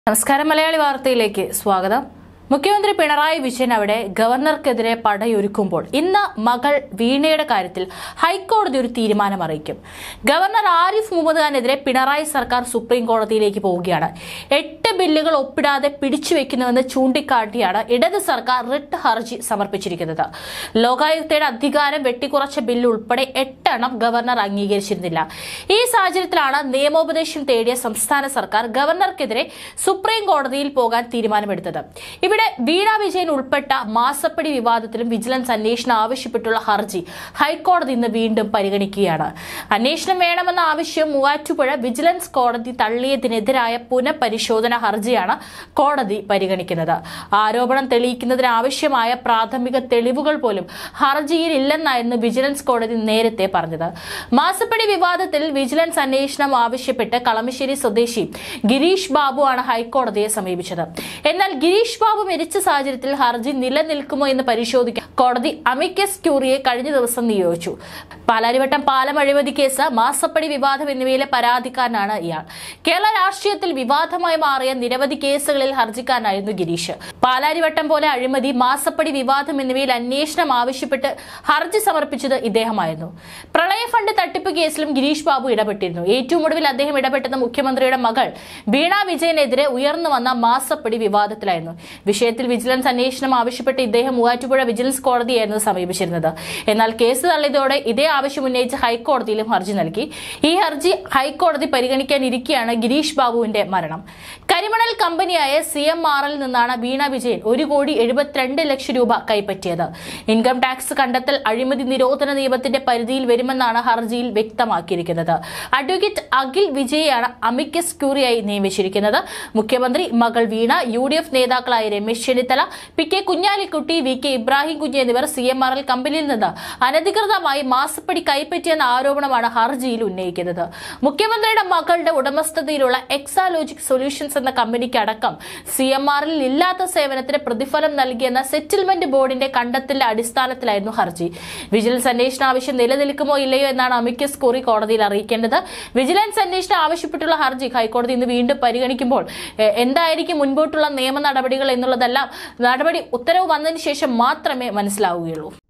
നമസ്കാരം മലയാളി വാർത്തയിലേക്ക് സ്വാഗതം മുഖ്യമന്ത്രി പിണറായി വിജയൻ അവിടെ ഗവർണർക്കെതിരെ പടയൊരുക്കുമ്പോൾ ഇന്ന് മകൾ വീണയുടെ കാര്യത്തിൽ ഹൈക്കോടതി ഒരു തീരുമാനം അറിയിക്കും ഗവർണർ ആരിഫ് മുഹമ്മദ് ഖാനെതിരെ പിണറായി സർക്കാർ സുപ്രീം കോടതിയിലേക്ക് പോവുകയാണ് എട്ട് ബില്ലുകൾ ഒപ്പിടാതെ പിടിച്ചുവെക്കുന്നുവെന്ന് ചൂണ്ടിക്കാട്ടിയാണ് ഇടത് സർക്കാർ റിട്ട് ഹർജി സമർപ്പിച്ചിരിക്കുന്നത് ലോകായുക്തയുടെ അധികാരം വെട്ടിക്കുറച്ച ബില്ല് ഉൾപ്പെടെ എട്ടെണ്ണം ഗവർണർ അംഗീകരിച്ചിരുന്നില്ല ഈ സാഹചര്യത്തിലാണ് നിയമോപദേശം തേടിയ സംസ്ഥാന സർക്കാർ ഗവർണർക്കെതിരെ സുപ്രീം കോടതിയിൽ പോകാൻ തീരുമാനമെടുത്തത് ഇവിടെ വീണ വിജയൻ ഉൾപ്പെട്ട മാസപ്പടി വിവാദത്തിലും വിജിലൻസ് അന്വേഷണം ആവശ്യപ്പെട്ടുള്ള ഹർജി ഹൈക്കോടതി ഇന്ന് വീണ്ടും പരിഗണിക്കുകയാണ് അന്വേഷണം വേണമെന്ന ആവശ്യം മൂവാറ്റുപുഴ വിജിലൻസ് കോടതി തള്ളിയതിനെതിരായ പുനഃപരിശോധന ഹർജിയാണ് കോടതി പരിഗണിക്കുന്നത് ആരോപണം തെളിയിക്കുന്നതിന് ആവശ്യമായ പ്രാഥമിക തെളിവുകൾ പോലും ഹർജിയിൽ ഇല്ലെന്നായിരുന്നു വിജിലൻസ് കോടതി നേരത്തെ പറഞ്ഞത് മാസപ്പടി വിവാദത്തിൽ വിജിലൻസ് അന്വേഷണം ആവശ്യപ്പെട്ട് കളമശ്ശേരി സ്വദേശി ഗിരീഷ് ബാബു ആണ് ഹൈക്കോടതിയെ സമീപിച്ചത് എന്നാൽ ഗിരീഷ് ബാബു മരിച്ച സാഹചര്യത്തിൽ ഹർജി നിലനിൽക്കുമോ എന്ന് പരിശോധിക്കാൻ കോടതി അമിക്കസ് ക്യൂറിയെ കഴിഞ്ഞ ദിവസം നിയോഗിച്ചു പാലാരിവട്ടം പാലം അഴിമതി കേസ് മാസപ്പടി വിവാദം എന്നിവയിലെ പരാതിക്കാരനാണ് ഇയാൾ കേരള രാഷ്ട്രീയത്തിൽ വിവാദമായി മാറിയ നിരവധി കേസുകളിൽ ഹർജിക്കാരനായിരുന്നു ഗിരീഷ് പാലാരിവട്ടം പോലെ അഴിമതി മാസപ്പടി വിവാദം എന്നിവയിൽ അന്വേഷണം ആവശ്യപ്പെട്ട് ഹർജി സമർപ്പിച്ചത് ഇദ്ദേഹമായിരുന്നു പ്രളയ ഫണ്ട് തട്ടിപ്പ് കേസിലും ഗിരീഷ് ബാബു ഇടപെട്ടിരുന്നു ഏറ്റവും ഒടുവിൽ അദ്ദേഹം ഇടപെട്ടത് മുഖ്യമന്ത്രിയുടെ മകൾ വീണ വിജയനെതിരെ ഉയർന്നു വന്ന മാസപ്പടി വിവാദത്തിലായിരുന്നു വിഷയത്തിൽ വിജിലൻസ് അന്വേഷണം ആവശ്യപ്പെട്ട് ഇദ്ദേഹം മൂവാറ്റുപുഴ വിജിലൻസ് കോടതിയായിരുന്നു സമീപിച്ചിരുന്നത് എന്നാൽ കേസ് തള്ളിയതോടെ ഇതേ ആവശ്യം ഉന്നയിച്ച് ഹൈക്കോടതിയിലും ഹർജി നൽകി ഈ ഹർജി ഹൈക്കോടതി പരിഗണിക്കാനിരിക്കെയാണ് ഗിരീഷ് ബാബുവിന്റെ മരണം കരിമണൽ കമ്പനിയായ സി എം ആറിൽ നിന്നാണ് വീണ വിജയൻ ഒരു കോടി എഴുപത്തിരണ്ട് ലക്ഷം രൂപ കൈപ്പറ്റിയത് ഇൻകം ടാക്സ് കണ്ടെത്തൽ അഴിമതി നിരോധന നിയമത്തിന്റെ പരിധിയിൽ വരുമെന്നാണ് ഹർജിയിൽ വ്യക്തമാക്കിയിരിക്കുന്നത് അഡ്വക്കേറ്റ് അഖിൽ വിജയെയാണ് അമിക്കസ് ക്യൂറിയായി നിയമിച്ചിരിക്കുന്നത് മുഖ്യമന്ത്രി മകൾ വീണ യു ഡി എഫ് നേതാക്കളായ രമേശ് ചെന്നിത്തല പി കെ കുഞ്ഞാലിക്കുട്ടി വി കെ ഇബ്രാഹിം കുഞ്ഞ് എന്നിവർ സി എം ആർ എൽ കമ്പനിയിൽ നിന്ന് അനധികൃതമായി മാസപ്പടി കൈപ്പറ്റിയെന്ന ആരോപണമാണ് ഹർജിയിൽ ഉന്നയിക്കുന്നത് മുഖ്യമന്ത്രിയുടെ മകളുടെ ഉടമസ്ഥതയിലുള്ള എക്സാലോജിക് സൊല്യൂഷൻസ് എന്ന കമ്പനിക്ക് അടക്കം സി എം ആറിൽ ഇല്ലാത്ത സേവനത്തിന് പ്രതിഫലം നൽകിയെന്ന സെറ്റിൽമെന്റ് ബോർഡിന്റെ കണ്ടെത്തലിന്റെ അടിസ്ഥാനത്തിലായിരുന്നു ഹർജി വിജിലൻസ് അന്വേഷണ ആവശ്യം നിലനിൽക്കുമോ ഇല്ലയോ എന്നാണ് അമിക്കസ് കുറി കോടതിയിൽ അറിയിക്കേണ്ടത് വിജിലൻസ് അന്വേഷണം ആവശ്യപ്പെട്ടുള്ള ഹർജി ഹൈക്കോടതി ഇന്ന് വീണ്ടും പരിഗണിക്കുമ്പോൾ എ- എന്തായിരിക്കും മുൻപോട്ടുള്ള നിയമ നടപടികൾ എന്നുള്ളതെല്ലാം നടപടി ഉത്തരവ് വന്നതിന് ശേഷം മാത്രമേ മനസ്സിലാവുകയുള്ളൂ